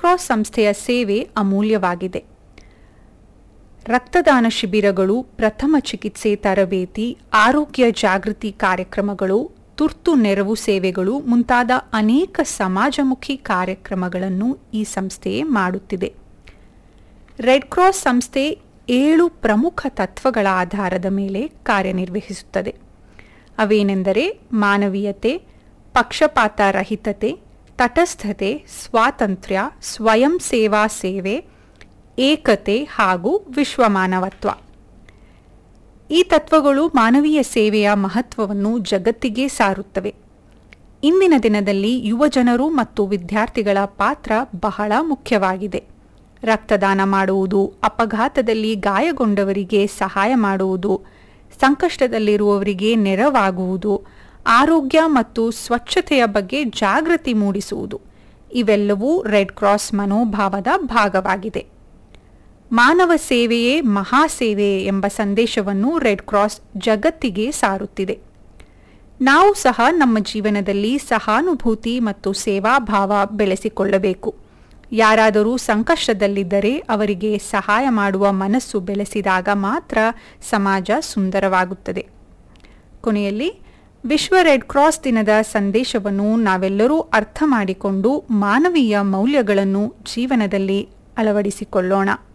cross ಸಂಸ್ಥೆಯ ಸೇವೆ ಅಮೂಲ್ಯವಾಗಿದೆ ರಕ್ತದಾನ ಶಿಬಿರಗಳು ಪ್ರಥಮ ಚಿಕಿತ್ಸೆ ತರಬೇತಿ ಆರೋಗ್ಯ ಜಾಗೃತಿ ಕಾರ್ಯಕ್ರಮಗಳು ತುರ್ತು ನೆರವು ಸೇವೆಗಳು ಮುಂತಾದ ಅನೇಕ ಸಮಾಜಮುಖಿ ಕಾರ್ಯಕ್ರಮಗಳನ್ನು ಈ ಸಂಸ್ಥೆ ಮಾಡುತ್ತಿದೆ ರೆಡ್ ಕ್ರಾಸ್ ಸಂಸ್ಥೆ ಏಳು ಪ್ರಮುಖ ತತ್ವಗಳ ಆಧಾರದ ಮೇಲೆ ಕಾರ್ಯನಿರ್ವಹಿಸುತ್ತದೆ ಅವೇನೆಂದರೆ ಮಾನವೀಯತೆ ಪಕ್ಷಪಾತ ರಹಿತತೆ ತಟಸ್ಥತೆ ಸ್ವಾತಂತ್ರ್ಯ ಸ್ವಯಂ ಸೇವಾ ಸೇವೆ ಏಕತೆ ಹಾಗೂ ವಿಶ್ವಮಾನವತ್ವ ಈ ತತ್ವಗಳು ಮಾನವೀಯ ಸೇವೆಯ ಮಹತ್ವವನ್ನು ಜಗತ್ತಿಗೆ ಸಾರುತ್ತವೆ ಇಂದಿನ ದಿನದಲ್ಲಿ ಯುವಜನರು ಮತ್ತು ವಿದ್ಯಾರ್ಥಿಗಳ ಪಾತ್ರ ಬಹಳ ಮುಖ್ಯವಾಗಿದೆ ರಕ್ತದಾನ ಮಾಡುವುದು ಅಪಘಾತದಲ್ಲಿ ಗಾಯಗೊಂಡವರಿಗೆ ಸಹಾಯ ಮಾಡುವುದು ಸಂಕಷ್ಟದಲ್ಲಿರುವವರಿಗೆ ನೆರವಾಗುವುದು ಆರೋಗ್ಯ ಮತ್ತು ಸ್ವಚ್ಛತೆಯ ಬಗ್ಗೆ ಜಾಗೃತಿ ಮೂಡಿಸುವುದು ಇವೆಲ್ಲವೂ ರೆಡ್ ಕ್ರಾಸ್ ಮನೋಭಾವದ ಭಾಗವಾಗಿದೆ ಮಾನವ ಸೇವೆಯೇ ಮಹಾಸೇವೆ ಎಂಬ ಸಂದೇಶವನ್ನು ರೆಡ್ ಕ್ರಾಸ್ ಜಗತ್ತಿಗೆ ಸಾರುತ್ತಿದೆ ನಾವು ಸಹ ನಮ್ಮ ಜೀವನದಲ್ಲಿ ಸಹಾನುಭೂತಿ ಮತ್ತು ಸೇವಾಭಾವ ಬೆಳೆಸಿಕೊಳ್ಳಬೇಕು ಯಾರಾದರೂ ಸಂಕಷ್ಟದಲ್ಲಿದ್ದರೆ ಅವರಿಗೆ ಸಹಾಯ ಮಾಡುವ ಮನಸ್ಸು ಬೆಳೆಸಿದಾಗ ಮಾತ್ರ ಸಮಾಜ ಸುಂದರವಾಗುತ್ತದೆ ಕೊನೆಯಲ್ಲಿ ವಿಶ್ವ ರೆಡ್ ಕ್ರಾಸ್ ದಿನದ ಸಂದೇಶವನ್ನು ನಾವೆಲ್ಲರೂ ಅರ್ಥ ಮಾಡಿಕೊಂಡು ಮಾನವೀಯ ಮೌಲ್ಯಗಳನ್ನು ಜೀವನದಲ್ಲಿ ಅಳವಡಿಸಿಕೊಳ್ಳೋಣ